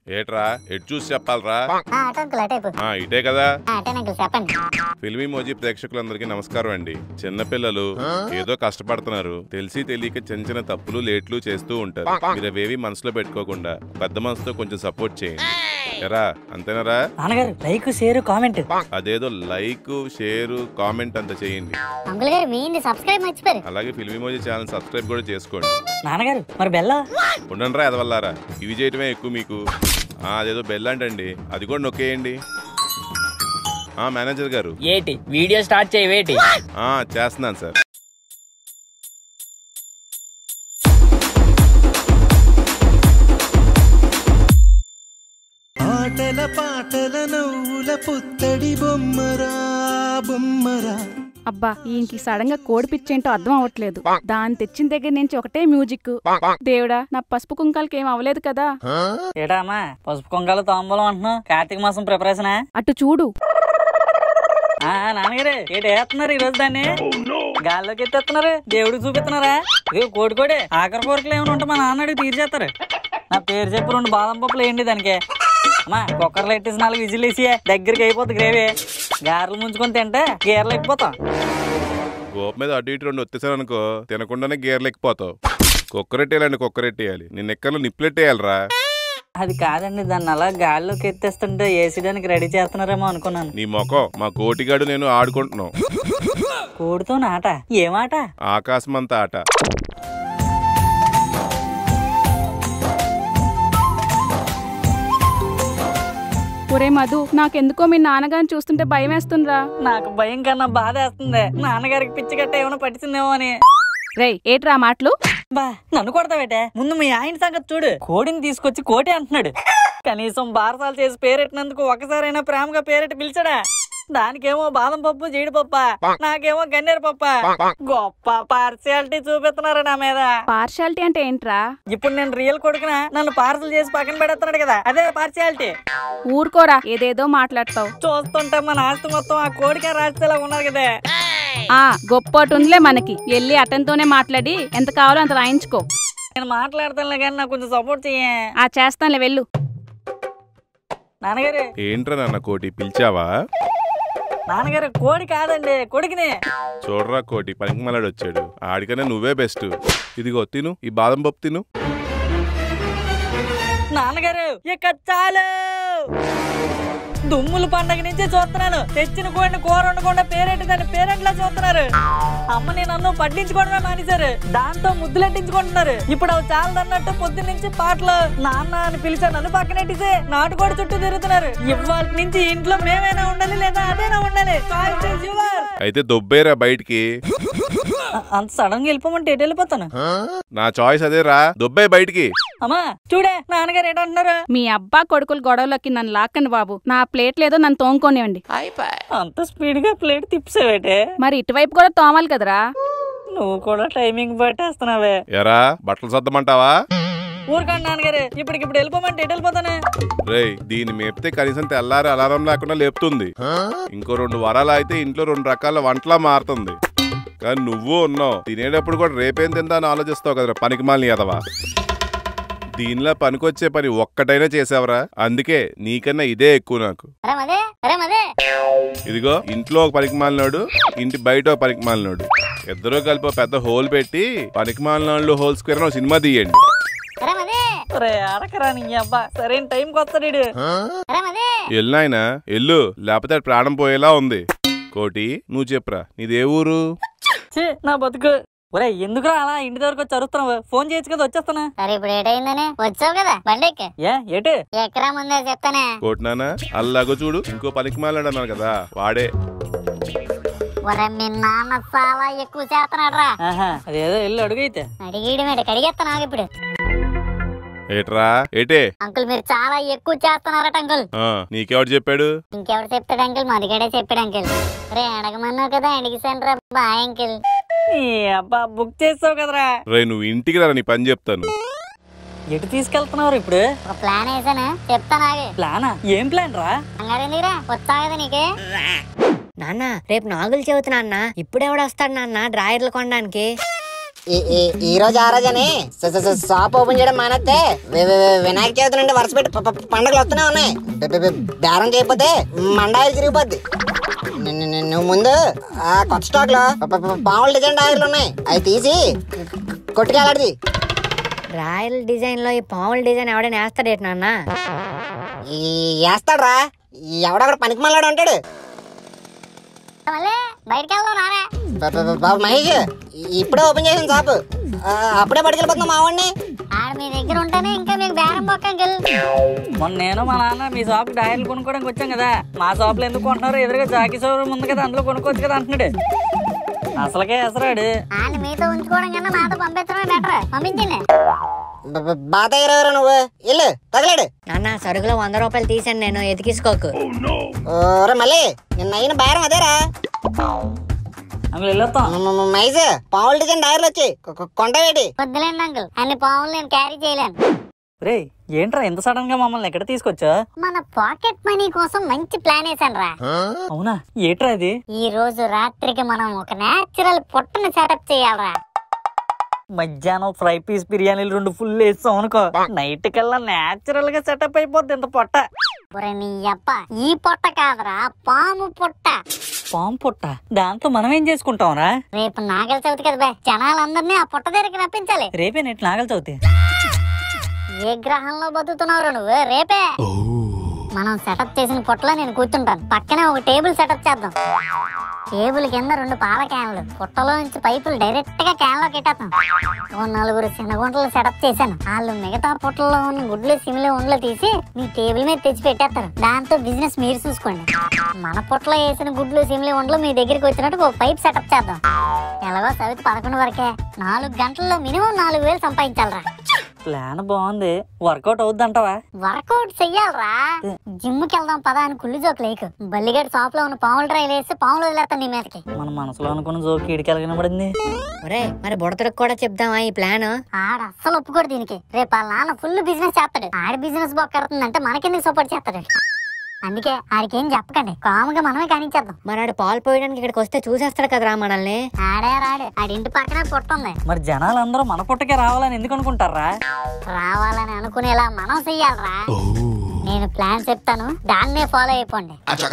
ఏట్రా ఎటు చూసి చెప్పాలరా ఆ, అటు అంకుల్ అటైపు ఆ, ఇటే కదా అటే అంకుల్ చెప్పండి ఫిల్మీ మోజీ ప్రేక్షకులందరికీ నమస్కారం అండి చిన్నపిల్లలు ఏదో కష్టపడుతున్నారు తెలిసి తెలియక చిన్న చిన్న తప్పులు లేట్లు చేస్తూ ఉంటారు మీరు అవేవి మనసులో పెట్టుకోకుండా పెద్ద మనసుతో కొంచెం సపోర్ట్ చేయండి ఎరా అంతేనరా నాన్నగారు లైక్ షేర్ కామెంట్ అదేదో లైక్ షేర్ కామెంట్ అంత చేయండి అంకుల్ గారు మీ సబ్స్క్రైబ్ మర్చిపోయారు అలాగే ఫిల్మీ మోజీ ఛానల్ సబ్స్క్రైబ్ కూడా చేసుకోండి నాన్నగారు మరి బెల్లా ఉండండిరా ఎదవల్లారా ఇవి చేయటమే ఎక్కువ మీకు ఆ, అదేదో బెల్ అంటండి అది కూడా నొక్కేయండి ఆ మేనేజర్ గారు ఏటి వీడియో స్టార్ట్ చేయవేటి ఆ చేస్తున్నాను సార్ ఆటల పాటల నవ్వుల పుత్తడి బొమ్మరా బొమ్మరా అబ్బా ఈయనకి సడన్ గా కోడి పిచ్చేంటో అర్థం అవ్వట్లేదు దాన్ని తెచ్చిన దగ్గర నుంచి ఒకటే మ్యూజిక్ దేవుడా నా పసుపు కుంకాలకి ఏం అవ్వలేదు కదా ఏటా అమ్మా పసుపు కొంగలు తాంబూలం అంటున్నావు కార్తీక మాసం ప్రిపరేషనా అటు చూడు ఆ నాన్నగారు ఏటి వేస్తున్నారు ఈ రోజు దాన్ని గాల్లోకి ఎత్తేస్తున్నారు దేవుడికి చూపిస్తున్నారా ఇదిగో కోడి కోడి ఆఖరి కోరికలు ఏమైనా ఉంటే మా నాన్న అడిగి తీర్చేస్తారు నా పేరు చెప్పి రెండు బాదం పప్పులు వేయండి దానికి అమ్మా కుక్కర్లో ఎట్టేసి నాలుగు విజిల్ వేసి దగ్గరికి అయిపోతుంది గ్రేవీ గారెలు ముంచుకొని తింటే గీరలు అయిపోతాం గోప మీద అటు ఇటు రెండు వచ్చేసాను అనుకో తినకుండానే గేర్లు ఎక్కిపోతావు కుక్కరెట్టేయాలండి కుక్కరెట్టేయాలి నేను ఎక్కర్లో నిప్పులెట్టేయాలరా అది కాదండి దాన్ని అలా గాల్లోకి ఎత్తేస్తుంటే వేసేయడానికి రెడీ చేస్తున్నారేమో అనుకున్నాను నీ మొఖం మా కోటిగాడు నేను ఆడుకుంటున్నాం కోడితో నాట ఏమాట ఆకాశం అంతా ఆట ఒరే మధు నాకెందుకో మీ నాన్నగారిని చూస్తుంటే భయం వేస్తుందిరా నాకు భయం కన్నా బాధ వేస్తుంది నాన్నగారికి పిచ్చి గట్ట ఏమైనా పట్టించిందేమో అని రేయ్ ఏట్రా ఆ మాటలు బా నన్ను కొడతావేటే ముందు మీ ఆయన సంగతి చూడు కోడిని తీసుకొచ్చి కోటి అంటున్నాడు కనీసం బారసాలు చేసి పేరెట్టినందుకు ఒకసారైనా ప్రేమగా పేరెట్టి పిలిచాడా దానికేమో బాదం పప్పు జీడిపప్ప నాకేమో గన్నేరు పప్ప గొప్ప పార్సియాలిటీ చూపిస్తున్నారు నా మీద పార్షాలిటీ అంటే ఏంట్రా ఇప్పుడు నేను రియల్ కొడుకున నన్ను పార్సల్ చేసి పక్కన పెడతాడు కదా అదే పార్సియాలిటీ ఊరుకోరా ఏదేదో మాట్లాడతావు చూస్తుంటే మన ఆస్తి మొత్తం ఆ కోడికే రాస్తేలా ఉన్నారు కదే ఆ గొప్పటి ఉందిలే మనకి వెళ్ళి అతనితోనే మాట్లాడి ఎంత కావాలో అంత రాయించుకో నేను మాట్లాడతానులే కానీ నాకు కొంచెం సపోర్ట్ చెయ్యే ఆ చేస్తానులే వెళ్ళు నాన్నగారు ఏంట్రా నాన్న కోటి పిలిచావా నాన్నగారు కోడి కాదండి కొడుకుని చూడరా కోటి పనికి మలాడు వచ్చాడు ఆడికనే నువ్వే బెస్ట్ ఇదిగో తిను ఈ బాదం పప్పు తిను నాన్నగారు ఇక చాలు దుమ్ముల పండగ నుంచి చూస్తున్నాను తెచ్చిన కోడిని కూర వండకుండా పేరెంట్ దాన్ని పేరెంట్లా చూస్తున్నారు అమ్మని నన్ను పట్టించుకోవడమే మానేశారు దాంతో ముద్దులెట్టించుకుంటున్నారు ఇప్పుడు అవి చాలదన్నట్టు పొద్దు నుంచి పాటలు నాన్న అని పిలిచా నన్ను పక్కనెట్టిసే నాటుకోడి చుట్టూ తిరుగుతున్నారు ఇవాళ నుంచి ఇంట్లో మేమైనా ఉండాలి లేదా అదేనా ఉండాలి Choice is yours. అయితే దొబ్బేరా బయటికి అ- అంత సడన్ గా వెళ్ళిపోమంటే ఎటు వెళ్ళిపోతాను నా చాయిస్ అదేరా దొబ్బే బయటికి అమ్మా చూడే నాన్నగారు ఏంటంటున్నారు మీ అబ్బా కొడుకుల గొడవలకి నన్ను లాక్కండి బాబు నా ప్లేట్ లేదో నన్ను తోముకోనివ్వండి అంత స్పీడ్ గా ప్లేట్ తిప్పావేటే మరి ఇటువైపు కూడా తోమాలి కదరా నువ్వు కూడా టైమింగ్ పట్టేస్తున్నావే ఎరా బట్టలు సర్దమంటావా ఊరుకోండి నాన్నగారు ఇప్పటికిప్పుడు వెళ్ళిపోమంటే ఎటు వెళ్ళిపోతాను రేయ్ దీన్ని మేపితే కనీసం తెల్లారి అలారం లేకుండా లేపుతుంది ఇంకో రెండు వరాలు అయితే ఇంట్లో రెండు రకాల వంటలా మారుతుంది కానీ నువ్వు ఉన్నావు తినేటప్పుడు కూడా రేపేం తిందా అని ఆలోచిస్తావు కదరా పనికి మాలిన ఎదవా దీనిలో పనికొచ్చే పని ఒక్కటైనా చేసావరా అందుకే నీకన్నా ఇదే ఎక్కువ నాకు అరే మదే అరే మదే ఇదిగో ఇంట్లో ఒక పనికి మాలినోడు ఇంటి బయట ఒక పనికి మాలినోడు ఇద్దరూ కలిపి ఒక పెద్ద హోల్ పెట్టి పనికి మాలినోళ్ళు హోల్ స్క్వేర్ అని ఒక సినిమా తీయండి అరే మదే రే అడకరా నీ అబ్బా సరైన టైంకి వస్తాడు ఈడు. అరే మదే ఎల్లు నాయనా ఎల్లు లేకపోతే అది ప్రాణం పోయేలా ఉంది కోటి నువ్వు చెప్పురా నీదే ఊరు ఛీ, నా బతుకు ఒరే ఎందుకురా అలా ఇంటి దగ్గరకు వచ్చి అరుస్తున్నావు ఫోన్ చేయొచ్చు కదా వచ్చేస్తానా సరే ఇప్పుడు ఏటైందని వచ్చావు కదా బండెక్కి ఏ ఏటి ఎక్కరా ముందే చెప్తానే కోటినానా అల్లాగో చూడు ఇంకో పనికి మాలాడు అన్నాను కదా వాడే ఒరే మీ నాన్న చాలా ఎక్కువ చేస్తున్నాడు రా ఆహా అదేదో వెళ్ళి అడుగైతే అడిగేయడం కడిగేస్తా నాకు ఇప్పుడు ఏట్రా ఏటే అంకుల్ మీరు చాలా ఎక్కువ చేస్తున్నారట అంకుల్ ఆ, నీకెవడు చెప్పాడు ఇంకెవడు చెప్తాడు అంకుల్ మదిగడే చెప్పాడు అంకుల్ రే అడగమన్నావు కదా అడిగిసాను రా బాయ్ అంకుల్ ఈ అబ్బా బుక్ చేస్తావు కదరా రే నువ్వు ఇంటికి రా నీ పని చెప్తాను ఎటు తీసుకెళ్తున్నావు ఇప్పుడు ఒక ప్లాన్ వేసాను చెప్తా నాగే ప్లానా ఏం ప్లాన్ రా కంగారు ఎందుకురా వచ్చా కదా నీకు నాన్న రేపు నాగులు చెబుతున్నా అన్న ఇప్పుడెవడు వస్తాడు నాన్న డ్రాయర్లు కొనడానికి ఈ- ఈ- ఈ రోజు ఆ రోజు అని స- స- స- షాప్ ఓపెన్ చేయడం మానేస్తే వి- వి- వి- వినాయక చవితి నుండి వరుస పెట్టి ప- ప- పండుగలు వస్తూనే ఉన్నాయి బె- బె- బె- బేరం చేయకపోతే మండాయిలు తిరిగిపోద్ది ని- ని- ని- నువ్వు ముందు ఆ కొత్త స్టాక్ లో ప- ప- ప- పాముల డిజైన్ డైర్లు ఉన్నాయి అవి తీసి కొట్టుకెళ్ళాడిది రాయల్ డిజైన్ లో ఈ పాముల డిజైన్ ఎవడైనా వేస్తాడేటి నాన్న ఈ వేస్తాడ్రా ఎవడక్కడ పనికి మళ్ళాడు అంటాడు మళ్ళీ బయటికి వెళ్దాం రారా బ- బ- బ- బాబు మహేష్ ఇ- ఇప్పుడే ఓపెన్ చేసిన షాప్ ఆ, అప్పుడే పట్టుకెళ్ళిపోతున్నాం మా వాడిని ఆడ మీ దగ్గర ఉంటేనే ఇంకా మీకు బేరం బొక్క అంకుల్ మొన్న నేను మా నాన్న మీ షాప్ డైర్లు కొనుక్కోవడానికి వచ్చాం కదా మా షాప్ లో ఎందుకు కొంటున్నారు ఎదురుగా జాకీ షోరూమ్ ఉంది కదా అందులో కొనుక్కోవచ్చు కదా అంటున్నాడు అసలుకే ఎసరాడు ఆయన మీతో ఉంచుకోవడం కన్నా నాతో పంపించడమే బెటర్ పంపించండి బ- బ- బాత ఇరవై నువ్వు ఇల్లు తగలేడు నాన్న సరుకులో వంద రూపాయలు తీసాను నేను ఎతికిసుకోకు ఓరే మళ్ళీ నిన్న అయిన బేరం అదేరా అందులో వెళ్ళొస్తాం మ- మ- మ- మైజ్ పావుల డిజైన్ డైర్లు వచ్చి కొ- కొ- కొంటవేటి వద్దులేండి అంకుల్ అన్ని పావులు నేను క్యారీ చేయలేను రే ఏంట్రా ఎంత సడన్ గా మమ్మల్ని ఎక్కడ తీసుకొచ్చా మన పాకెట్ మనీ కోసం మంచి ప్లాన్ వేసాను రా అవునా ఏట్రా ఇది ఈ రోజు రాత్రికి మనం ఒక నేచురల్ పొట్టను సెటప్ చేయాలరా మధ్యాహ్నం ఫ్రై పీస్ బిర్యానీలు రెండు ఫుల్ వేస్తాం అనుకో నైట్ కల్లా నేచురల్ గా సెటప్ అయిపోద్ది ఇంత పొట్ట ఒరే నీ అప్ప ఈ పొట్ట కాదురా పాము పొట్ట పాము పొట్ట దాంతో మనం ఏం చేసుకుంటాంరా రేపు నాగల చవితి కదా బే జనాలందరినీ ఆ పొట్ట దగ్గరికి రప్పించాలి రేపే నెట్ నాగలు చవితి ఏ గ్రహంలో బతుకుతున్నావు నువ్వు రేపే మనం సెటప్ చేసిన పొట్టలో నేను కూర్చుంటాను పక్కనే ఒక టేబుల్ సెటప్ చేద్దాం టేబుల్ కింద రెండు పాల క్యాన్లు పుట్టలో నుంచి పైపులు డైరెక్ట్ గా క్యాన్ లోకి పెట్టేస్తాం ఓ నలుగురు చిన్నగుంటలు సెటప్ చేశాను వాళ్ళు మిగతా పుట్టల్లో ఉన్న గుడ్లు సిమిలి ఉండలు తీసి మీ టేబుల్ మీద తెచ్చి పెట్టేస్తారు దాంతో బిజినెస్ మీరు చూసుకోండి మన పుట్టలో వేసిన గుడ్లు సిమిలి ఉండలు మీ దగ్గరికి వచ్చినట్టు ఒక పైప్ సెటప్ చేద్దాం ఎలాగో సవితి పదకొండు వరకే నాలుగు గంటల్లో మినిమం నాలుగు వేలు సంపాదించాలరా ప్లాన్ బాగుంది వర్కౌట్ అవుద్ది అంటావా వర్కౌట్ చెయ్యాలరా జిమ్ కి వెళ్దాం పదా అని కుళ్ళు జోక్ లేకు బల్లిగడ్ షాప్ లో ఉన్న పాముల డ్రైవ్ వేసి పాములు వదిలేస్తాను నీ మీదకి మన మనసులో అనుకున్న జోకి ఇడికి కనబడింది ఒరే మరి బుడతలకు కూడా చెప్దామా ఈ ప్లాన్ ఆడ అస్సలు ఒప్పుకోడు దీనికి రేపు వాళ్ళ నాన్న ఫుల్ బిజినెస్ చేస్తాడు ఆడి బిజినెస్ బొక్కడుతుందంటే మనకెందుకు సపోర్ట్ చేస్తాడు అందుకే ఆడికేం చెప్పకండి కాముగా మనమే కానిచ్చేద్దాం మరి ఆడు పాలు పోయడానికి ఇక్కడికి వస్తే చూసేస్తాడు కదరా మనల్ని ఆడే రాడు ఆడి ఇంటి పక్కనే పుట్టుంది మరి జనాలందరూ మన పుట్టకే రావాలని ఎందుకు అనుకుంటారా రావాలని అనుకునేలా మనం చెయ్యాలరా నేను ప్లాన్ చెప్తాను దాన్నే ఫాలో అయిపోండి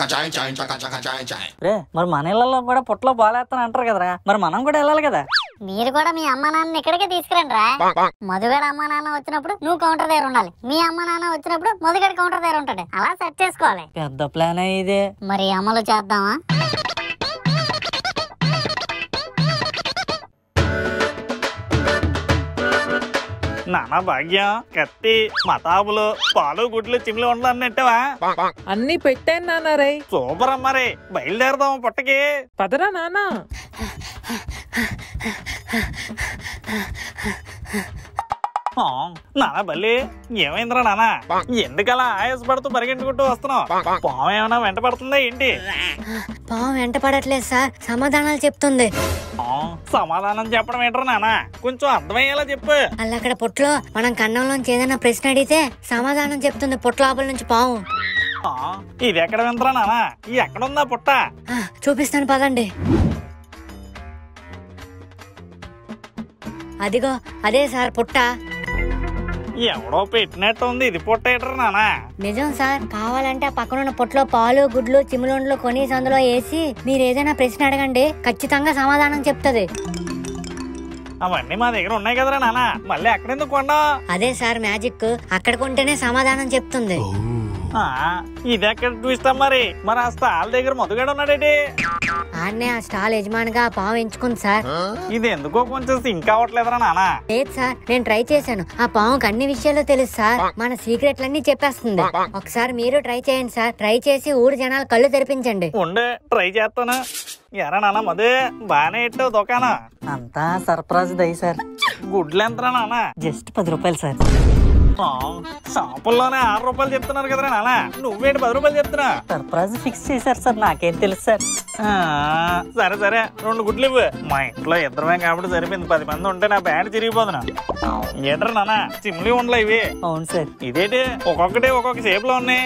రే మరి మన ఇళ్లలో కూడా పుట్టలో బాలేస్తాను అంటారు కదరా మరి మనం కూడా వెళ్ళాలి కదా మీరు కూడా మీ అమ్మ నాన్న ఇక్కడికే తీసుకురండి రా మధుగడ అమ్మ నాన్న వచ్చినప్పుడు నువ్వు కౌంటర్ దగ్గర ఉండాలి మీ అమ్మ నాన్న వచ్చినప్పుడు మధుగడ కౌంటర్ దగ్గర ఉంటాడు అలా సెట్ చేసుకోవాలి పెద్ద ప్లాన్ ఇదే మరి అమలు చేద్దామా నానా భాగ్యం కత్తి మతాబులు పాలు గుడ్లు చిమ్లు ఉండాలని నెట్టవా అన్ని పెట్టాను నాన్న రై సూపర్ అమ్మారే బయలుదేరదాం పుట్టకి పదరా నాన్న ఆ, నానా బల్లి ఏమైందిరా నానా ఎందుకలా ఆయాసపడుతూ పరిగెట్టుకుంటూ వస్తున్నావు పాము ఏమైనా వెంట పడుతుందా ఏంటి పాము వెంట పడట్లేదు సార్ సమాధానాలు చెప్తుంది ఆ, సమాధానం చెప్పడం ఏంట్రా నానా కొంచెం అర్థమయ్యేలా చెప్పు అలా అక్కడ పుట్లో మనం కన్నంలోంచి ఏదైనా ప్రశ్న అడిగితే సమాధానం చెప్తుంది పుట్లోపల నుంచి పాము ఆ, ఇది ఎక్కడ వింతరా నానా ఈ ఎక్కడుందా పుట్ట ఆ, చూపిస్తాను పదండి అదిగో అదే సార్ పుట్ట ఎవడో పెట్టినట్టు ఉంది ఇది పుట్ట ఏంట్రా నానా నిజం సార్ కావాలంటే ఆ పక్కనున్న పొట్లో పాలు గుడ్లు చిములుండ్లు కొని అందులో వేసి మీరు ఏదైనా ప్రశ్న అడగండి ఖచ్చితంగా సమాధానం చెప్తుంది అవన్నీ మా దగ్గర ఉన్నాయి కదరా నానా మళ్ళీ ఎక్కడెందుకు కొండా అదే సార్ మ్యాజిక్ అక్కడ కొంటేనే సమాధానం చెప్తుంది ఆ, ఇది ఎక్కడ ట్విస్ట్ మరి మరి ఆ స్టాల్ దగ్గర మొదలుగాడు ఉన్నాడేటి ఆడనే ఆ స్టాల్ యజమానిగా ఆ పాము ఎంచుకుంది సార్ ఇది ఎందుకో కొంచెం సింక్ అవ్వట్లేదురా నానా లేదు సార్ నేను ట్రై చేశాను ఆ పాముకి అన్ని విషయాలు తెలుసు సార్ మన సీక్రెట్లన్నీ చెప్పేస్తుంది ఒకసారి మీరు ట్రై చేయండి సార్ ట్రై చేసి ఊరు జనాలు కళ్ళు తెరిపించండి ఉండే ట్రై చేస్తాను ఎరా నాన్న మదే బానే ఇట్టావు దుకాణం అంతా సర్ప్రైజ్ దయ సార్ గుడ్లు ఎంతరా నాన్న జస్ట్ పది రూపాయలు సార్ ఆ, షాపుల్లోనే ఆరు రూపాయలు చెప్తున్నారు కదరా నాన్న నువ్వేంటి పది రూపాయలు చెప్తున్నా సర్ప్రైజ్ ఫిక్స్ చేశారు సార్ నాకేం తెలుసు సార్ ఆ, సరే సరే రెండు గుడ్లు ఇవ్వు మా ఇంట్లో ఇద్దరమే కాబట్టి సరిపోయింది పది మంది ఉంటే నా బ్యాండ్ చిరిగిపోతున్నా ఏట్రా నాన్న చిమ్లీ ఉండలే ఇవి అవును సార్ ఇదేంటి ఒక్కొక్కటి ఒక్కొక్క షేప్ లో ఉన్నాయి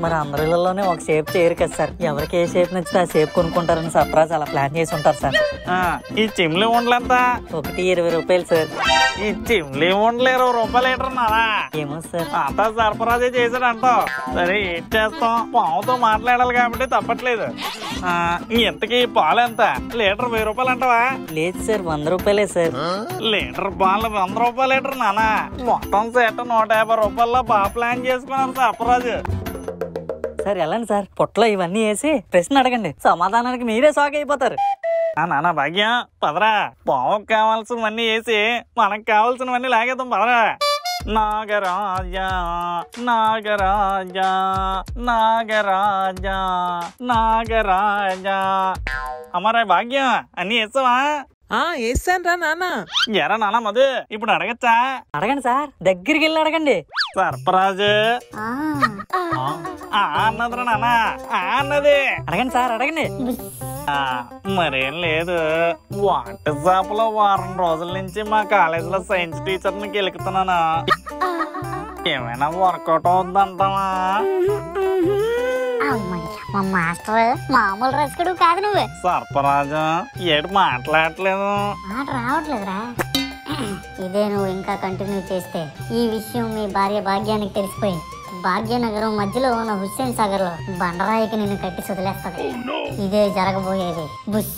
మరి అందరిలోనే ఒక షేప్ చేయరు కదా సార్ ఎవరికి ఏ షేప్ నచ్చితే ఆ షేప్ కొనుక్కుంటారని సర్ప్రైజ్ అలా ప్లాన్ చేసి ఉంటారు సార్ ఆ, ఈ చిమ్లి ఉండలేంత ఒకటి ఇరవై రూపాయలు సార్ ఈ చిమ్లి ఉండలు ఇరవై రూపాయలు ఏంటారు నానా ఏమో సార్ అంతా సరఫరాజే చేశాడు అంటావు సరే ఏం చేస్తాం పావుతో మాట్లాడాలి కాబట్టి తప్పట్లేదు ఆ, ఈ ఇంతకీ పాలు ఎంత లీటర్ వెయ్యి రూపాయలు అంటావా లేదు సార్ వంద రూపాయలే సార్ లీటర్ పాలు వంద రూపాయలు లీటర్ నానా మొత్తం సెట్ నూట యాభై రూపాయల్లో బాగా ప్లాన్ చేసుకున్నారు సరఫరాజు సార్ వెళ్ళండి సార్ పొట్టలో ఇవన్నీ వేసి ప్రశ్న అడగండి సమాధానానికి మీరే షాక్ అయిపోతారు ఆ నాన్న భాగ్యం పదరా పావుకు కావాల్సినవన్నీ వేసి మనకు కావాల్సినవన్నీ లాగేద్దాం పదరా నాగరాజా నాగరాజా నాగరాజా నాగరాజా అమరా భాగ్యం అన్ని వేస్తావా ఆ వేస్తాను రా నాన్న ఎరా నాన్న మధు ఇప్పుడు అడగచ్చా అడగండి సార్ దగ్గరికి వెళ్ళి అడగండి సర్పరాజు ఆ, ఆ అన్నదిరా నాన్న ఆ అన్నది అడగండి సార్ అడగండి ఆ, మరేం లేదు వాట్సాప్ లో వారం రోజుల నుంచి మా కాలేజీలో సైన్స్ టీచర్ ని గెలుకుతున్నాను ఏమైనా వర్కౌట్ అవుద్దంటావా అమ్మయ్య, మా మాస్టర్ మామూలు రసికుడు కాదు నువ్వు సర్పరాజు ఏడు మాట్లాడట్లేదు మాట రావట్లేదురా ఇదే నువ్వు ఇంకా కంటిన్యూ చేస్తే ఈ విషయం మీ భార్య భాగ్యానికి తెలిసిపోయి భాగ్యనగరం మధ్యలో ఉన్న హుస్సేన్ సాగర్ లో బండరాయికి నిన్ను కట్టి వదిలేస్తుంది ఇదే జరగబోయేది బుష్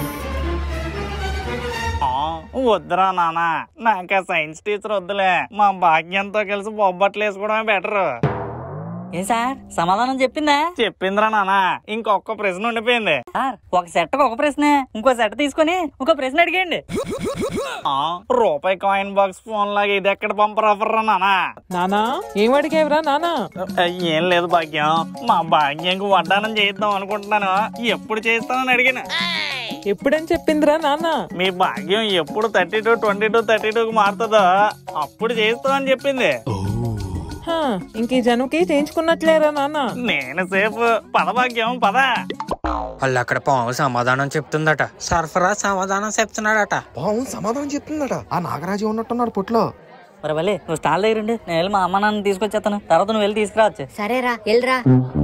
ఆ, వద్దురా నాన్న నాకు ఆ సైన్స్ టీచర్ వద్దులే మా భాగ్యంతో కలిసి బొబ్బట్లు వేసుకోవడమే బెటర్ ఏం సార్ సమాధానం చెప్పిందా చెప్పిందిరా నాన్న ఇంకొక ప్రశ్న ఉండిపోయింది సార్ ఒక సెట్ ఒక ప్రశ్న ఇంకో సెట్ తీసుకొని ఇంకో ప్రశ్న అడిగేయండి ఆ, రూపాయి కాయిన్ బాక్స్ ఫోన్ లాగా ఇది ఎక్కడ పంపరాఫర్రా నానా నానా ఏం అడిగేవరా నానా ఏం లేదు భాగ్యం మా భాగ్యంకి వడ్డానం చేద్దాం అనుకుంటున్నాను ఎప్పుడు చేస్తానని అడిగాను ఎప్పుడని చెప్పిందిరా నాన్న మీ భాగ్యం ఎప్పుడు thirty two twenty two thirty టూకి మారుతుందో అప్పుడు చేస్తామని చెప్పింది హా, ఇంక ఈ జనుకి చేయించుకున్నట్లేరా నాన్న నేను సేఫ్ పద భాగ్యం పద వాళ్ళు అక్కడ పాము సమాధానం చెప్తుందట సరఫరా సమాధానం చెప్తున్నాడట పావు సమాధానం చెప్తుందట ఆ నాగరాజు ఉన్నట్టున్నాడు పుట్లో మరి వల్లి నువ్వు స్టాల్ దగ్గర ఉండి నేను వెళ్ళి మా అమ్మ నాన్న తీసుకొచ్చేస్తాను తర్వాత నువ్వు వెళ్ళి తీసుకురావచ్చు సరేరా వెళ్ళరా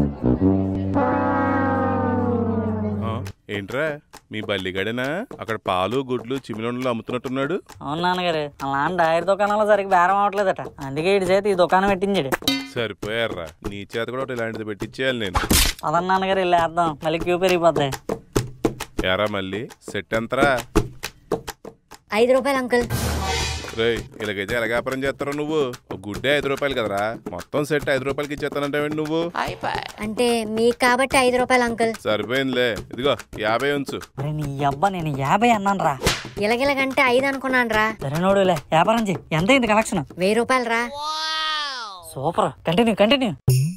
ఆ, ఏంట్రా మీ బల్లిగడేనా అక్కడ పాలు గుడ్లు చిమిలండ్లు అమ్ముతున్నట్టున్నాడు అవును నాన్నగారు వాళ్ళ నాన్న డైరీ దుకాణంలో సరిగ్గా బేరం అవ్వట్లేదట అందుకే ఇటు చేతి ఈ దుకాణం పెట్టించాడు సరిపోయారా నీ చేత కూడా ఒకటి ఇలాంటిది పెట్టించేయాలి నేను పదన్న నాన్నగారు వెళ్ళి వేద్దాం మళ్ళీ క్యూ పెరిగిపోద్ది ఎరా మళ్ళీ సెట్ ఎంతరా ఐదు రూపాయలు అంకుల్ రే ఇలాగైతే ఎలా వ్యాపారం చేస్తారో నువ్వు ఒక గుడ్డే ఐదు రూపాయలు కదరా మొత్తం సెట్ ఐదు రూపాయలకి ఇచ్చేస్తానంటావేంటి నువ్వు అంటే మీకు కాబట్టి ఐదు రూపాయలు అంకుల్ సరిపోయిందిలే ఇదిగో యాభై ఉంచు మరి నీ అబ్బా నేను యాభై అన్నాను రా ఇలగిలగంటే ఐదు అనుకున్నాను రా సరే నోడులే వ్యాపారం చెయ్యి ఎంత అయింది కలెక్షన్ వెయ్యి రూపాయలు రా సూపర్ కంటిన్యూ కంటిన్యూ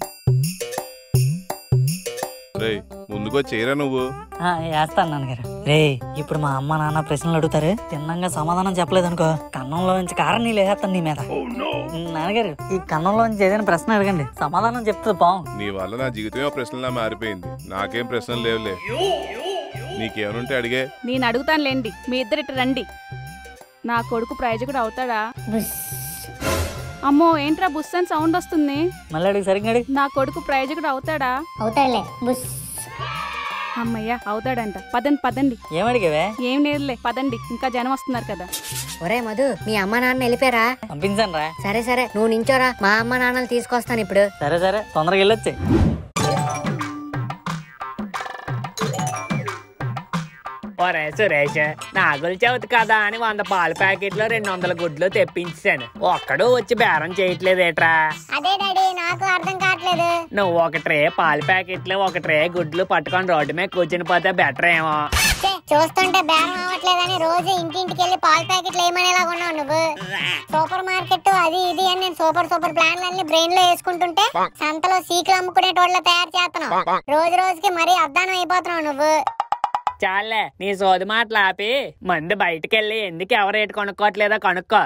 రే ముందుకో చేయరా నువ్వు వేస్తాను నాన్నగారు రే ఇప్పుడు మా అమ్మ నాన్న ప్రశ్నలు అడుగుతారు తిన్నంగా సమాధానం చెప్పలేదు అనుకో కన్నంలో నుంచి కారం నీళ్ళు వేసేస్తాను నీ మీద నాన్నగారు ఈ కన్నంలో నుంచి ఏదైనా ప్రశ్న అడగండి సమాధానం చెప్తుంది పావు నీ వల్ల నా జీవితమే ఒక ప్రశ్నలా మారిపోయింది నాకేం ప్రశ్నలు లేవులే నీకేమనుంటే అడిగే నేను అడుగుతానులేండి మీ ఇద్దరు ఇటు రండి నా కొడుకు ప్రయోజకుడు అవుతాడా అమ్మో ఏంట్రా బుస్ అని సౌండ్ వస్తుంది మళ్ళీ అడిగి సరిగ్గా అడిగి నా కొడుకు ప్రయోజకుడు అవుతాడా అవుతాడులే బుష్ అమ్మయ్యా అవుతాడంట పదండి పదండి ఏమడిగావే ఏం లేదులే పదండి ఇంకా జనం వస్తున్నారు కదా ఒరే మధు మీ అమ్మ నాన్న వెళ్ళిపోయారా పంపించాను రా సరే సరే నువ్వు నించోరా మా అమ్మ నాన్నలు తీసుకొస్తాను ఇప్పుడు సరే సరే తొందరగా వెళ్ళొచ్చి ఒరే సురేష్ నాగుల చవితి కదా అని వంద పాల ప్యాకెట్లు రెండు వందల గుడ్లు తెప్పించాను ఒక్కడు వచ్చి బేరం చేయట్లేదేట్రా అదే డాడీ నాకు అర్థం కావట్లేదు నువ్వు ఒక ట్రే పాల ప్యాకెట్లు ఒక ట్రే గుడ్లు పట్టుకొని రోడ్డు మీద కూర్చుని పోతే బెటర్ ఏమో ఛే, చూస్తుంటే బేరం అవ్వట్లేదని రోజు ఇంటింటికి వెళ్ళి పాల ప్యాకెట్లు ఏమనేలాగా ఉన్నావు నువ్వు సూపర్ మార్కెట్ అది ఇది అని నేను సూపర్ సూపర్ ప్లాన్లు అన్ని బ్రెయిన్ లో వేసుకుంటుంటే సంతలో సీకులు అమ్ముకునేటోళ్ళ తయారు చేస్తున్నావు రోజు రోజుకి మరీ అద్దానం అయిపోతున్నావు నువ్వు చాలే నీ సోది మాటలు ఆపి మంది బయటకెళ్ళి ఎందుకు ఎవరు రేటు కొనుక్కోవట్లేదో కనుక్కో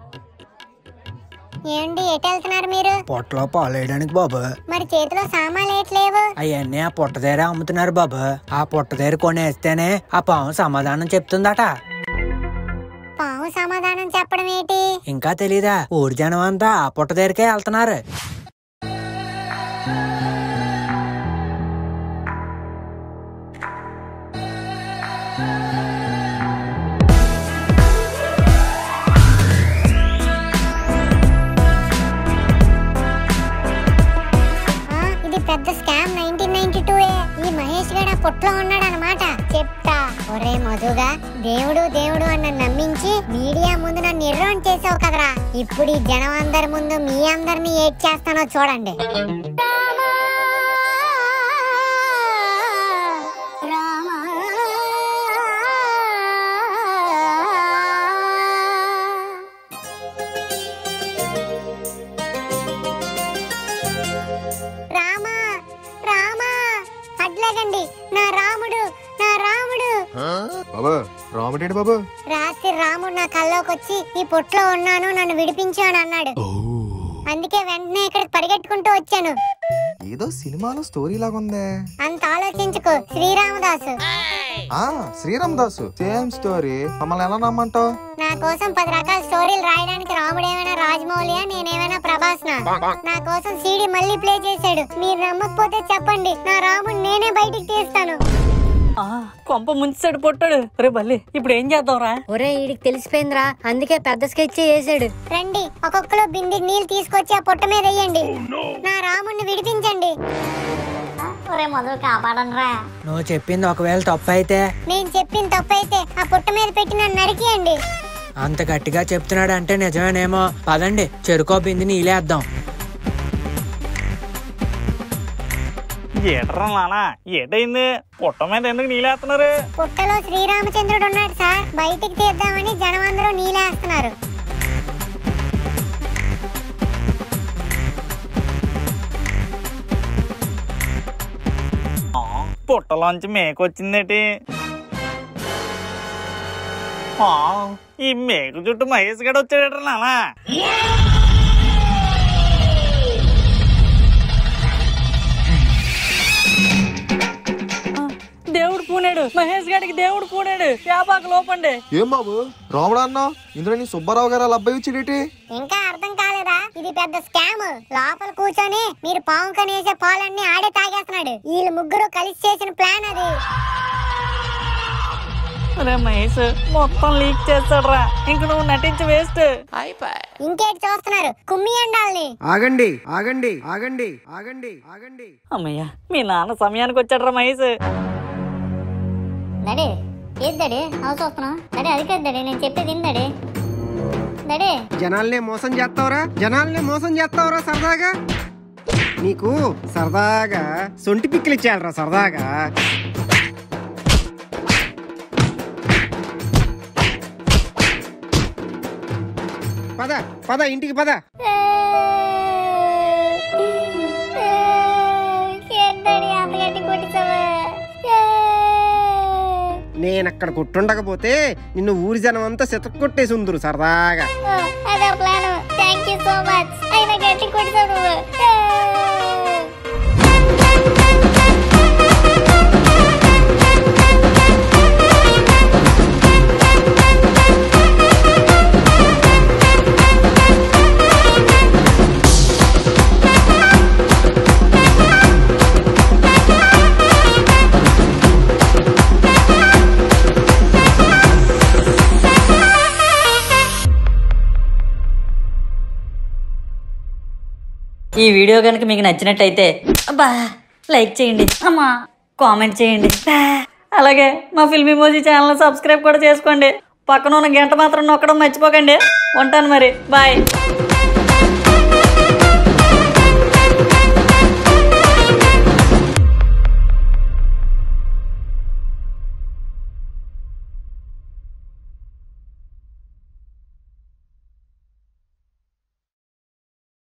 ఏంటి ఎటు వెళ్తున్నారు మీరు పొట్టలో పాలు వేయడానికి బాబు మరి చేతిలో సామాన్లు ఏట్లేవు అవన్నీ ఆ పొట్ట దగ్గర అమ్ముతున్నారు బాబు ఆ పొట్ట దగ్గర కొనేస్తేనే ఆ పాము సమాధానం చెప్తుందట పాము సమాధానం చెప్పడం ఏంటి ఇంకా తెలీదా ఊరి జనం అంతా ఆ పొట్ట దగ్గరికే వెళ్తున్నారు పెద్ద స్కామ్ నైన్టీన్ నైన్టీ టూ ఈ మహేష్ గడ పొట్లో ఉన్నాడు అనమాట చెప్తా ఒరే మధుగా దేవుడు దేవుడు అని నన్ను నమ్మించి మీడియా ముందు నన్ను నిర్రోన్ చేసావు కదరా ఇప్పుడు ఈ జనం అందరి ముందు మీ అందరిని ఏడ్ చేస్తానో చూడండి రామా రామా అడ్లగండి నా రాముడు నా రాముడు బాబు రాముడేడు బాబు రాత్రి రాముడు నా కల్లోకి వచ్చి ఈ పొట్లో ఉన్నాను నన్ను విడిపించాను అన్నాడు అందుకే వెంటనే ఇక్కడికి పరిగెట్టుకుంటూ వచ్చాను ఏదో సినిమాలో స్టోరీ లాగా ఉందే అంత ఆలోచించుకో శ్రీరామదాసు ఆ శ్రీరామ్ దాసు సేమ్ స్టోరీ మమ్మల్ని ఎలా నమ్మంటావు నా కోసం పది రకాల స్టోరీలు రాయడానికి రాముడు ఏమైనా రాజమౌళియా నేనేమైనా ప్రభాస్నా నా కోసం సీడీ మళ్ళీ ప్లే చేశాడు మీరు నమ్మకపోతే చెప్పండి నా రాముడు నేనే బయటికి తీస్తాను ఆ, కొంప ముంచాడు పొట్టాడు రే బల్లి ఇప్పుడు ఏం చేద్దాంరా ఒరే వీడికి తెలిసిపోయిందిరా అందుకే పెద్ద స్కెచ్ వేసాడు రండి ఒక్కొక్కరు బింది నీళ్ళు తీసుకొచ్చి ఆ పుట్ట మీద వేయండి నా రాముడిని విడిపించండి ఒరే మొదలు కాపాడండి రా నువ్వు చెప్పింది ఒకవేళ తప్పు అయితే నేను చెప్పిన తప్పైతే ఆ పుట్ట మీద పెట్టి నన్ను నరికియండి అంత గట్టిగా చెప్తున్నాడు అంటే నిజమేనేమో పదండి చెరుకో బింది నీలేద్దాం ఏట్రా నానా ఏటైంది పుట్ట మీద ఎందుకు నీళ్ళేస్తున్నారు పుట్టలో శ్రీరామచంద్రుడు ఉన్నాడు సార్ బయటికి తీద్దామని జనం అందరూ నీళ్ళేస్తున్నారు ఆ, పుట్టలోంచి మేకొచ్చిందేటి ఆ, ఈ మేకు చుట్టూ మహేష్ గడు వచ్చాడట్రా నానా దేవుడు పూనాడు మహేష్ గారికి దేవుడు పూనాడు వ్యాపాక లోపండి ఏం బాబు రాముడు అన్నా ఇందులో నీ సుబ్బారావు గారు అలా అబ్బాయి వచ్చేటి ఇంకా అర్థం కాలేదా ఇది పెద్ద స్కామ్ లోపల కూర్చొని మీరు పాము కనేసే పాలన్నీ ఆడే తాగేస్తున్నాడు వీళ్ళు ముగ్గురు కలిసి చేసిన ప్లాన్ అది రే మహేష్ మొత్తం లీక్ చేస్తాడు రా ఇంక నువ్వు నటించి వేస్ట్ ఇంకేటి చూస్తున్నారు కుమ్మి అండాల్ని ఆగండి ఆగండి ఆగండి ఆగండి ఆగండి అమ్మయ్యా మీ నాన్న సమయానికి వచ్చాడు రా మహేష్ దడే ఏది దడే అవి చూస్తున్నావు దడే అది కాదు దడే నేను చెప్పేది ఏంది దడే దడే జనాల్ని మోసం చేస్తావురా జనాల్ని మోసం చేస్తావురా సరదాగా నీకు సరదాగా సొంటి పిక్కలు ఇచ్చేయాలరా సరదాగా పద పద ఇంటికి పద ఏంటడి అంత గట్టి కొట్టిసావా నేను అక్కడ కొట్టుండకపోతే నిన్ను ఊరి జనం అంతా సితక్ కొట్టేసి ఉందురు సరదాగా అదే plan thank you so much అయినా గట్టి కొట్టిసావు నువ్వు ఈ వీడియో కనుక మీకు నచ్చినట్టయితే అబ్బా లైక్ చేయండి అమ్మా కామెంట్ చేయండి బా, అలాగే మా ఫిల్మీ మోజీ ఛానల్ సబ్స్క్రైబ్ కూడా చేసుకోండి పక్కన ఉన్న గంట మాత్రం నొక్కడం మర్చిపోకండి ఉంటాను మరి బాయ్